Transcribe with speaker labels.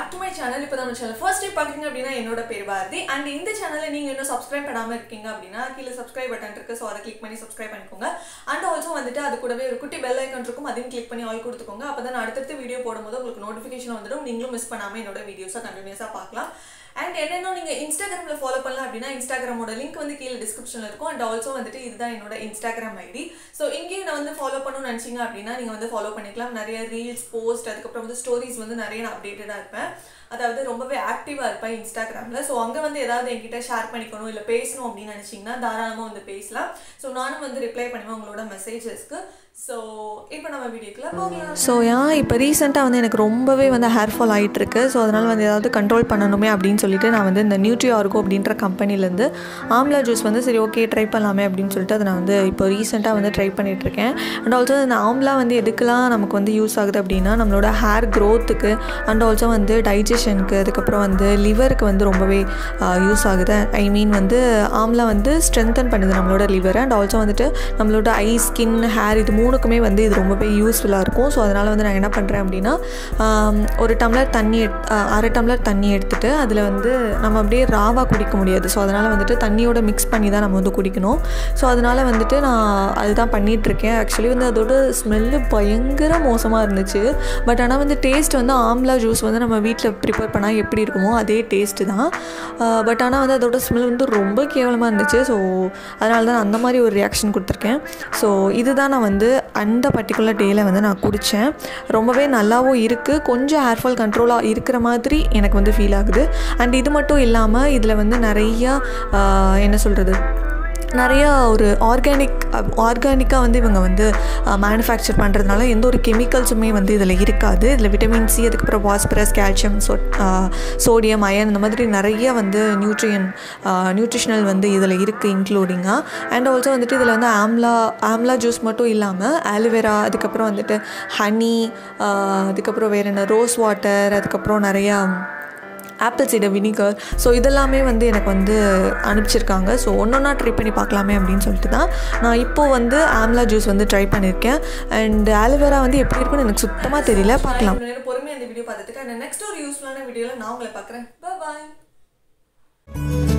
Speaker 1: back to my channel இப்போ நம்ம channel first time பார்க்குறீங்க அப்படின்னா என்னோட பேர் பாரதி அண்ட் இந்த சேனலை நீங்கள் இன்னும் சப்ஸ்கிரைப் பண்ணாமல் இருக்கீங்க அப்படின்னா கீழே சப்ஸ்கிரைப் பட்டன் இருக்கு ஸோ அதை கிளிக் பண்ணி சப்ஸ்கிரைப் பண்ணிக்கோங்க அண்ட் ஆல்சோ வந்துட்டு அது கூடவே ஒரு குட்டி பெல் ஐக்கன் இருக்கும் அதையும் கிளிக் பண்ணி ஆல் கொடுத்துக்கோங்க அப்போ தான் அடுத்தடுத்து வீடியோ போடும்போது உங்களுக்கு நோட்டிஃபிகேஷன் வந்துடும் நீங்களும் மிஸ் பண்ணாமல் என்னோட வீடியோஸை கண்டினியூஸாக பார்க்கலாம் அண்ட் என்னென்ன நீங்கள் இன்ஸ்டாகிராமில் ஃபாலோ பண்ணலாம் அப்படின்னா இன்ஸ்டாகிராமோட லிங்க் வந்து கீழே டிஸ்கிரிப்ஷனில் இருக்கும் அண்ட் ஆல்சோ வந்துட்டு இதுதான் என்னோட இன்ஸ்டாகிராம் ஐடி ஸோ இங்கேயும் நான் வந்து ஃபாலோ பண்ணணும்னு நினச்சிங்க அப்படின்னா நீங்கள் வந்து ஃபாலோ பண்ணிக்கலாம் நிறைய ரீல்ஸ் போஸ்ட் அதுக்கப்புறம் வந்து ஸ்டோரிஸ் வந்து நிறைய நான் அப்டேட்டடாக இருப்பேன் அதாவது ரொம்பவே ஆக்டிவாக இருப்பேன் இன்ஸ்டாகிராமில் ஸோ அங்கே வந்து ஏதாவது என்கிட்ட ஷேர் பண்ணிக்கணும் இல்லை பேசணும் அப்படின்னு நினச்சிங்கன்னா தாராளமாக வந்து பேசலாம் ஸோ நானும் வந்து ரிப்ளை பண்ணுவேன் உங்களோட மெசேஜஸ்க்கு ஸோ இப்போ நம்ம வீடியோக்குள்ள போகலாம்
Speaker 2: ஸோ ஏன் இப்போ ரீசெண்டாக வந்து எனக்கு ரொம்பவே வந்து ஹேர் ஃபால் ஆகிட்டுருக்கு ஸோ அதனால் வந்து ஏதாவது கண்ட்ரோல் பண்ணணுமே அப்படின்னு சொல்லிட்டு நான் வந்து இந்த நியூட்ரி ஆர்கோ அப்படின்ற கம்பெனிலேருந்து ஆம்லா ஜூஸ் வந்து சரி ஓகே ட்ரை பண்ணலாமே அப்படின்னு சொல்லிட்டு அதை நான் வந்து இப்போ ரீசெண்டாக வந்து ட்ரை பண்ணிகிட்ருக்கேன் அண்ட் ஆல்சோ இந்த ஆம்லா வந்து எதுக்கெல்லாம் நமக்கு வந்து யூஸ் ஆகுது அப்படின்னா நம்மளோட ஹேர் க்ரோத்துக்கு அண்ட் ஆல்சோ வந்து டைஜஷனுக்கு அதுக்கப்புறம் வந்து லிவருக்கு வந்து ரொம்பவே யூஸ் ஆகுது ஐ மீன் வந்து ஆம்லா வந்து ஸ்ட்ரென்தன் பண்ணுது நம்மளோட லிவர் அண்ட் ஆல்சோ வந்துட்டு நம்மளோட ஐ ஸ்கின் ஹேர் இது மூணுக்குமே வந்து இது ரொம்பவே யூஸ்ஃபுல்லாக இருக்கும் ஸோ அதனால் வந்து நான் என்ன பண்ணுறேன் அப்படின்னா ஆம், ஒரு டம்ளர் தண்ணி எட் அஹ், அரை டம்ளர் தண்ணி எடுத்துகிட்டு அதில் வந்து நம்ம அப்படியே ராவாக குடிக்க முடியாது ஸோ அதனால் வந்துட்டு தண்ணியோட மிக்ஸ் பண்ணி தான் நம்ம வந்து குடிக்கணும் ஸோ அதனால் வந்துட்டு நான் அதுதான் பண்ணிகிட்ருக்கேன் ஆக்சுவலி வந்து அதோட ஸ்மெல்லு பயங்கர மோசமாக இருந்துச்சு பட் ஆனால் வந்து டேஸ்ட் வந்து ஆம்லா ஜூஸ் வந்து நம்ம வீட்டில் ப்ரிப்பேர் பண்ணால் எப்படி இருக்குமோ அதே டேஸ்ட்டு தான் பட் ஆனால் வந்து அதோட ஸ்மெல் வந்து ரொம்ப கேவலமாக இருந்துச்சு ஸோ அதனால தான் நான் அந்த மாதிரி ஒரு ரியாக்ஷன் கொடுத்துருக்கேன் ஸோ இதுதான் நான் வந்து அந்த பர்டிகுலர் டேயில் வந்து நான் குடித்தேன் ரொம்பவே நல்லாவும் இருக்குது கொஞ்சம் ஹேர் ஃபால் கண்ட்ரோலாக இருக்கிற மாதிரி எனக்கு வந்து ஃபீல் ஆகுது அண்ட் இது மட்டும் இல்லாமல் இதில் வந்து நிறையா ஆஹ், என்ன சொல்கிறது நிறையா ஒரு ஆர்கானிக் ஆர்கானிக்காக வந்து இவங்க வந்து மேனுஃபேக்சர் பண்ணுறதுனால எந்த ஒரு கெமிக்கல்ஸுமே வந்து இதில் இருக்காது இதில் விட்டமின் சி அதுக்கப்புறம் phosphorus calcium so sodium iron இந்த மாதிரி நிறைய வந்து நியூட்ரியன் நியூட்ரிஷனல் வந்து இதில் இருக்குது இன்க்ளூடிங்காக அண்ட் ஆல்சோ வந்துட்டு இதில் வந்து ஆம்லா ஆம்லா ஜூஸ் மட்டும் இல்லாமல் ஆலோவேரா அதுக்கப்புறம் வந்துட்டு ஹனி அதுக்கப்புறம் வேறு என்ன ரோஸ் வாட்டர் அதுக்கப்புறம் நிறையா ஆப்பிள் சைடர் வினிகர் ஸோ இதெல்லாமே வந்து எனக்கு வந்து அனுப்பிச்சிருக்காங்க ஸோ ஒன்று ஒன்றா ட்ரை பண்ணி பார்க்கலாமே அப்படின்னு சொல்லிட்டு தான் நான் இப்போது வந்து ஆம்லா ஜூஸ் வந்து ட்ரை பண்ணியிருக்கேன் அண்ட் ஆலோவேரா வந்து எப்படி இருக்குன்னு எனக்கு சுத்தமாக தெரியல பார்க்கலாம்
Speaker 1: இவ்வளவு நேரம் பொறுமையா இந்த வீடியோ பார்த்துட்டு நெக்ஸ்ட் ஒரு யூஸ்ஃபுல்லான வீடியோவில் நான் உங்களை பார்க்குறேன் பாய்